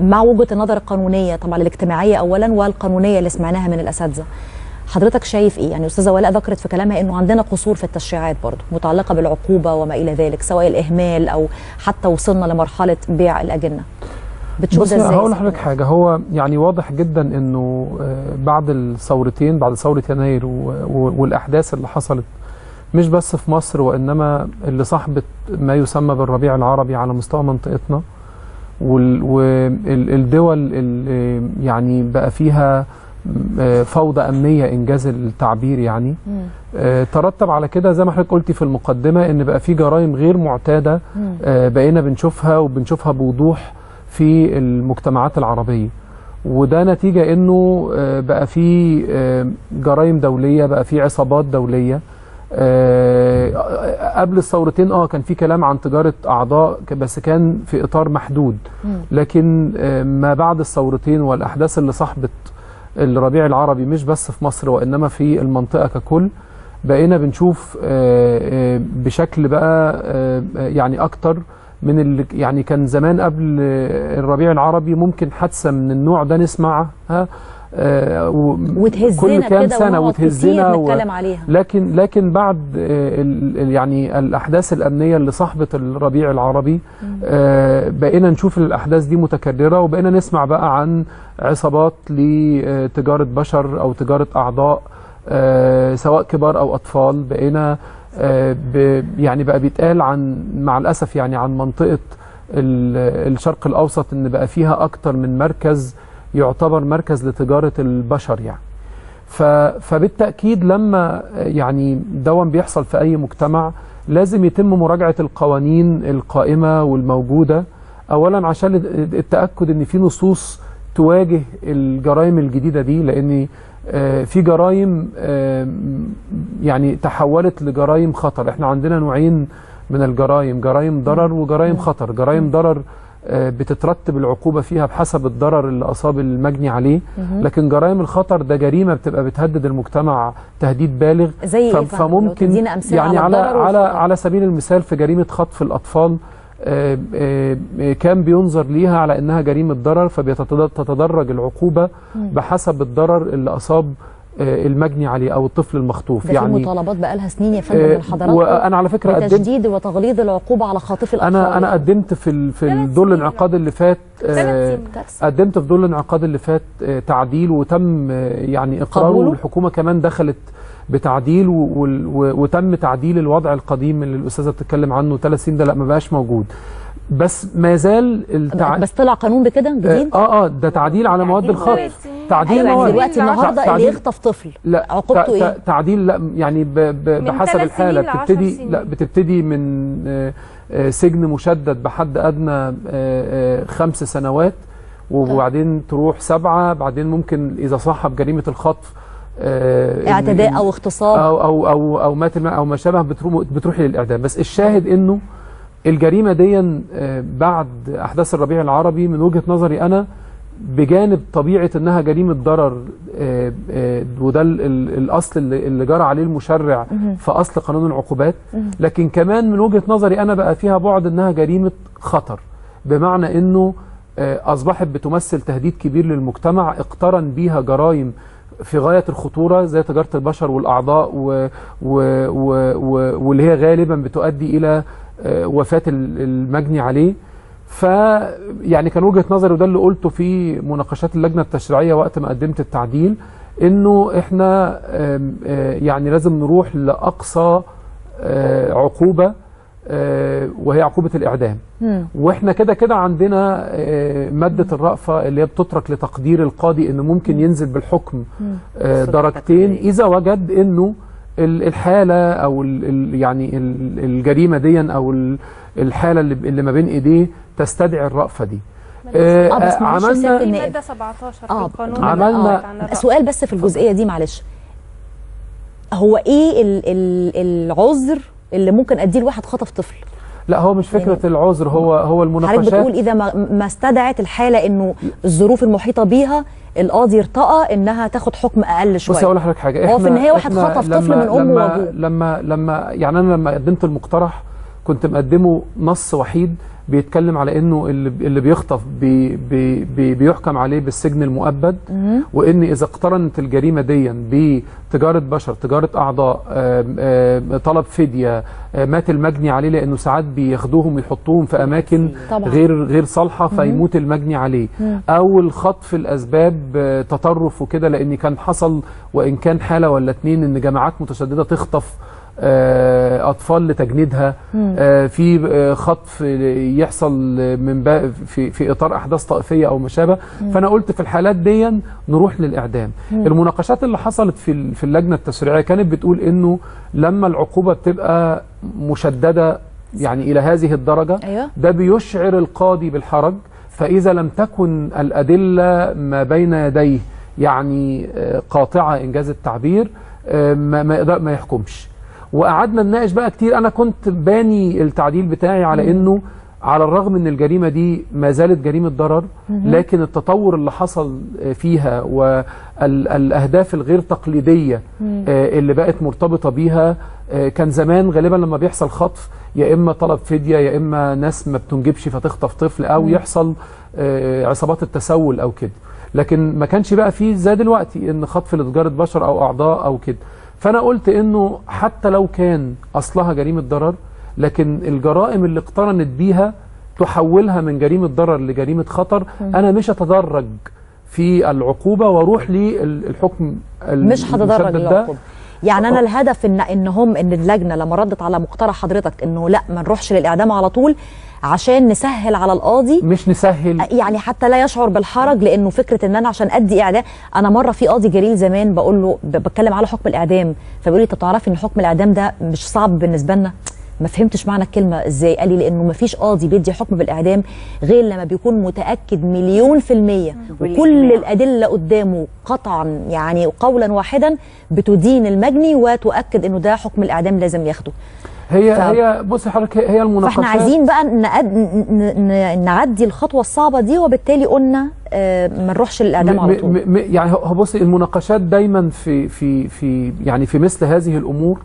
مع وجهه النظر القانونيه طبعا الاجتماعيه اولا والقانونيه اللي سمعناها من الاساتذه حضرتك شايف ايه يعني استاذه ولاء ذكرت في كلامها انه عندنا قصور في التشريعات برضه متعلقه بالعقوبه وما الى ذلك سواء الاهمال او حتى وصلنا لمرحله بيع الاجنه بتشوف بص ده ازاي هقول لحضرتك حاجه هو يعني واضح جدا انه آه، بعد الثورتين بعد ثوره يناير و- و- والاحداث اللي حصلت مش بس في مصر وانما اللي صاحبت ما يسمى بالربيع العربي على مستوى منطقتنا والدول اللي يعني بقى فيها آه، فوضى امنيه انجاز التعبير يعني مم. آه، ترتب على كده زي ما حضرتك قلتي في المقدمه ان بقى في جرائم غير معتاده مم. آه، بقينا بنشوفها وبنشوفها بوضوح في المجتمعات العربيه وده نتيجه انه آه، بقى في آه، جرائم دوليه بقى في عصابات دوليه آه، قبل الثورتين اه كان في كلام عن تجاره اعضاء ك- بس كان في اطار محدود مم. لكن آه، ما بعد الثورتين والاحداث اللي صاحبت الربيع العربي مش بس في مصر وانما في المنطقه ككل بقينا بنشوف آه، آه، بشكل بقى آه، يعني اكتر من اللي يعني كان زمان قبل آه، الربيع العربي ممكن حادثه من النوع ده نسمعها آه، و- وتهزنا كل كام كده سنه ونقعد وتهزنا كتير و- نتكلم عليها لكن لكن بعد آه، ال- ال- يعني الاحداث الامنيه اللي صاحبت الربيع العربي آه، بقينا نشوف الاحداث دي متكرره وبقينا نسمع بقى عن عصابات لتجاره بشر او تجاره اعضاء آه، سواء كبار او اطفال بقينا آه، ب- يعني بقى بيتقال عن مع الاسف يعني عن منطقه ال- الشرق الاوسط ان بقى فيها اكتر من مركز يعتبر مركز لتجاره البشر يعني ف- فبالتأكيد لما يعني دون بيحصل في أي مجتمع لازم يتم مراجعة القوانين القائمة والموجودة أولا عشان التأكد أن في نصوص تواجه الجرائم الجديدة دي لأن آه، في جرائم آه، يعني تحولت لجرائم خطر احنا عندنا نوعين من الجرائم جرائم ضرر وجرائم خطر جرائم ضرر آه، بتترتب العقوبة فيها بحسب الضرر اللي أصاب المجني عليه لكن جرائم الخطر ده جريمة بتبقى بتهدد المجتمع تهديد بالغ زي ايه ف- فعلا؟ لو فممكن تدينا أمثلة يعني على على الضرر على والخطر. على سبيل المثال في جريمة خطف الأطفال آه، آه، آه، كان بينظر ليها على انها جريمه ضرر فبتتدرج العقوبه بحسب الضرر اللي اصاب آه، المجني عليه او الطفل المخطوف ده في يعني مطالبات بقالها سنين يا فندم آه، من حضراتكم وانا على فكره قدمت بتشديد وتغليظ العقوبه على خاطف الاطفال انا انا قدمت في ال- في ثلاث الدور سنين الانعقاد اللي فات آه، ثلاث سنين. كارثة. قدمت في دور الانعقاد اللي فات آه، تعديل وتم آه، يعني اقراره قبوله؟ والحكومه كمان دخلت بتعديل و- وال- و- وتم تعديل الوضع القديم اللي الاستاذه بتتكلم عنه ثلاث سنين ده لا ما بقاش موجود بس ما زال التع... بس طلع قانون بكده جديد اه اه ده تعديل على مواد الخطف تعديل ايوه يعني مواد دلوقتي النهارده اللي تعديل- يخطف طفل لا عقوبته تع- ايه؟ تع- تعديل لا يعني ب ب من بحسب ثلاث الحاله سنين لعشر بتبتدي سنين. لا بتبتدي من آه، آه، سجن مشدد بحد ادنى آه، آه، خمس سنوات وبعدين تروح سبعه بعدين ممكن اذا صاحب جريمه الخطف آه، اعتداء إن- او اغتصاب او او او او مات الماء او ما شابه بتروح بتروح للاعدام بس الشاهد انه الجريمه دي آه، بعد احداث الربيع العربي من وجهه نظري انا بجانب طبيعه انها جريمه ضرر آه، آه، وده ال- ال- الاصل اللي اللي جرى عليه المشرع في اصل قانون العقوبات لكن كمان من وجهه نظري انا بقى فيها بعد انها جريمه خطر بمعنى انه آه، اصبحت بتمثل تهديد كبير للمجتمع اقترن بيها جرائم في غايه الخطوره زي تجاره البشر والاعضاء و و و و واللي هي غالبا بتؤدي الى آه، وفاه ال- المجني عليه ف يعني كان وجهه نظري وده اللي قلته في مناقشات اللجنه التشريعيه وقت ما قدمت التعديل انه احنا آم، آه، يعني لازم نروح لاقصى آه، عقوبه آه، وهي عقوبه الاعدام مم. واحنا كده كده عندنا آه، ماده الرأفه اللي هي بتترك لتقدير القاضي انه ممكن ينزل بالحكم آه، درجتين اذا وجد انه ال- الحاله او ال- ال- يعني ال- الجريمه دي او ال- الحاله اللي اللي ما بين ايديه تستدعي الرأفه دي آه، آه، بس آه، معلش عملنا سيادة في النائب. ماده 17 اه في القانون عملنا- بتاعت عن الرأي. سؤال بس في الجزئيه دي معلش هو ايه ال ال العذر اللي ممكن اديه لواحد خطف طفل لا هو مش فكره العذر هو هو حضرتك المناقشات بتقول اذا ما, ما استدعت الحاله انه الظروف المحيطه بيها القاضي ارتقى انها تاخد حكم اقل شويه بص اقول لحضرتك حاجه هو في إحنا- النهاية واحد إحنا خطف طفل لما- من أمه لما وأبوه. لما لما يعني انا لما قدمت المقترح كنت مقدمه نص وحيد بيتكلم على انه اللي اللي بيخطف بي بي بي بيحكم عليه بالسجن المؤبد وان اذا اقترنت الجريمه دي بتجاره بشر تجاره اعضاء آم، آم، طلب فديه آم، مات المجني عليه لانه ساعات بياخدوهم ويحطوهم في اماكن طبعا. غير غير صالحه فيموت المجني عليه او الخطف الاسباب آه، تطرف وكده لان كان حصل وان كان حاله ولا اتنين ان جماعات متشدده تخطف آه، اطفال لتجنيدها آه، في آه، خطف يحصل من با- في في اطار احداث طائفيه او ما شابه فانا قلت في الحالات دي نروح للاعدام المناقشات اللي حصلت في ال- في اللجنه التشريعيه كانت بتقول انه لما العقوبه بتبقى مشدده يعني الى هذه الدرجه أيوة. ده بيشعر القاضي بالحرج فإذا لم تكن الأدلة ما بين يديه يعني آه، قاطعة إنجاز التعبير آه، ما ما يقدر ما يحكمش وقعدنا نناقش بقى كتير أنا كنت باني التعديل بتاعي على إنه على الرغم ان الجريمه دي ما زالت جريمه ضرر لكن التطور اللي حصل آه، فيها والاهداف الغير تقليديه آه، اللي بقت مرتبطه بيها آه، كان زمان غالبا لما بيحصل خطف يا اما طلب فديه يا اما ناس ما بتنجبش فتخطف طفل او يحصل آه، عصابات التسول او كده لكن ما كانش بقى فيه زي دلوقتي ان خطف لتجاره بشر او اعضاء او كده فانا قلت انه حتى لو كان اصلها جريمه ضرر لكن الجرائم اللي اقترنت بيها تحولها من جريمه ضرر لجريمه خطر انا مش هتدرج في العقوبه واروح للحكم مش هتدرج المشدد ده. العقوبه يعني انا الهدف ان ان هم ان اللجنه لما ردت على مقترح حضرتك انه لا ما نروحش للاعدام على طول عشان نسهل على القاضي مش نسهل يعني حتى لا يشعر بالحرج لانه فكره ان انا عشان ادي اعدام انا مره في قاضي جليل زمان بقول له ب- بتكلم على حكم الاعدام فبيقول لي طب تعرفي ان حكم الاعدام ده مش صعب بالنسبه لنا ما فهمتش معنى الكلمه ازاي قال لي لانه ما فيش قاضي بيدي حكم بالاعدام غير لما بيكون متاكد مليون في الميه وكل الادله قدامه قطعا يعني قولا واحدا بتدين المجني وتؤكد انه ده حكم الاعدام لازم ياخده هي ف- هي بصي حضرتك هي هي المناقشات فاحنا عايزين بقى نقد... ن- ن- نعدي الخطوه الصعبه دي وبالتالي قلنا آه، ما نروحش للاعدام م- على طول م- م- يعني هو بصي المناقشات دايما في في في يعني في مثل هذه الامور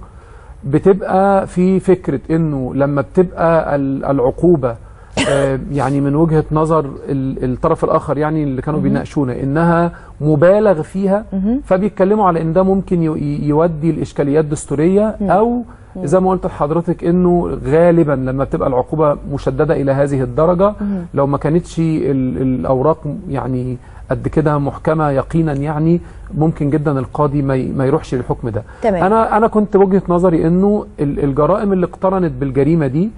بتبقى في فكره انه لما بتبقى ال- العقوبه آه، يعني من وجهه نظر ال- الطرف الاخر يعني اللي كانوا بيناقشونا انها مبالغ فيها فبيتكلموا على ان ده ممكن ي- يودي الاشكاليات دستوريه او زي ما قلت لحضرتك انه غالبا لما بتبقى العقوبه مشدده الى هذه الدرجه لو ما كانتش ال- الاوراق يعني قد كده محكمه يقينا يعني ممكن جدا القاضي ما ي- ما يروحش للحكم ده تمام. انا انا كنت وجهه نظري انه ال- الجرائم اللي اقترنت بالجريمه دي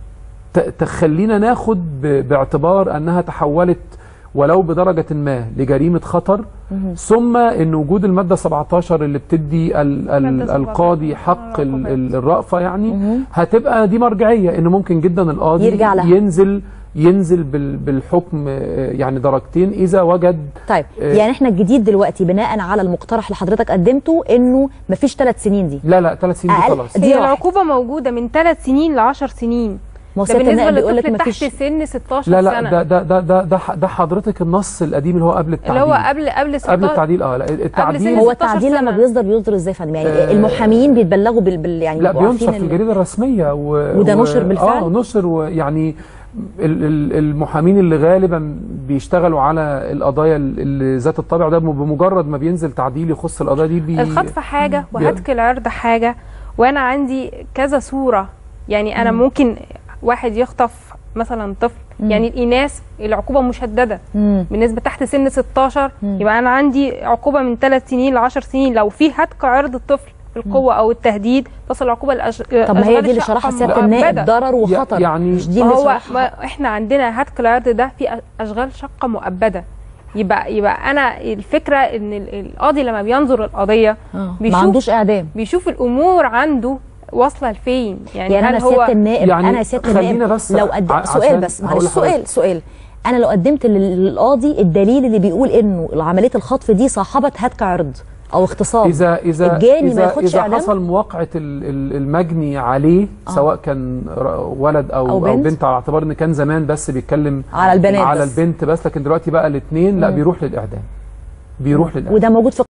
ت- تخلينا ناخد ب- باعتبار انها تحولت ولو بدرجة ما لجريمة خطر ثم ان وجود المادة 17 اللي بتدي ال ال مادة 17 القاضي حق ال العقوبات. ال الرأفة يعني هتبقى دي مرجعية ان ممكن جدا القاضي يرجع لها. ينزل ينزل بال بالحكم آه، يعني درجتين اذا وجد طيب آه. يعني احنا الجديد دلوقتي بناء على المقترح اللي حضرتك قدمته انه ما فيش ثلاث سنين دي لا لا ثلاث سنين دي أقل. خلاص دي هي راحت. العقوبة موجودة من 3 سنين ل 10 سنين ما هو ده سياده بالنسبة النائب بيقول لك لطفل ما تحت فيش سن 16 لا لا سنة ده ده ده ده ده, ح- ده حضرتك النص القديم اللي هو قبل التعديل اللي هو قبل قبل 16 قبل التعديل اه لا التعديل سن هو 16 التعديل لما سنة. بيصدر بيصدر ازاي يا فندم يعني آه. المحامين بيتبلغوا بال, بال يعني لا بيبقوا بينشر عارفين في ال- الجريده الرسميه و... وده و... نشر بالفعل؟ اه نشر ويعني ال- ال- المحامين اللي غالبا بيشتغلوا على القضايا ال- اللي ذات الطابع ده بمجرد ما بينزل تعديل يخص القضايا دي بي... الخطف حاجة بي- وهتك العرض حاجة وانا عندي كذا صورة يعني انا ممكن واحد يخطف مثلا طفل يعني الاناث العقوبة مشددة مم. بالنسبة تحت سن 16 يبقى انا عندي عقوبة من 3 سنين ل 10 سنين لو في هتك عرض الطفل بالقوة او التهديد تصل العقوبة لأش... طب ما هي أشغال دي اللي الشقة شرحها سياده النائب مؤبدة. ضرر وخطر يعني- مش دي ما اللي هو شرحها ما احنا عندنا هتك العرض ده في اشغال شقه مؤبده يبقى يبقى انا الفكره ان ال- القاضي لما بينظر القضيه آه. ما بيشوف عندوش اعدام بيشوف الامور عنده واصله لفين يعني, يعني انا هل هو سياده النائب يعني انا سياده خلينا النائب بس لو قد... ع- سؤال عشان بس هقول معلش سؤال لحضرتك. سؤال انا لو قدمت لل- للقاضي الدليل اللي بيقول انه عمليه الخطف دي صاحبه هتك عرض او اغتصاب اذا اذا الجاني ما اذا ياخدش اذا إعدام؟ حصل مواقعه ال- ال- المجني عليه آه. سواء كان ر- ولد او أو او بنت. بنت, على اعتبار ان كان زمان بس بيتكلم على البنات على بس. البنت بس لكن دلوقتي بقى الاثنين لا مم. بيروح للاعدام بيروح للاعدام وده موجود في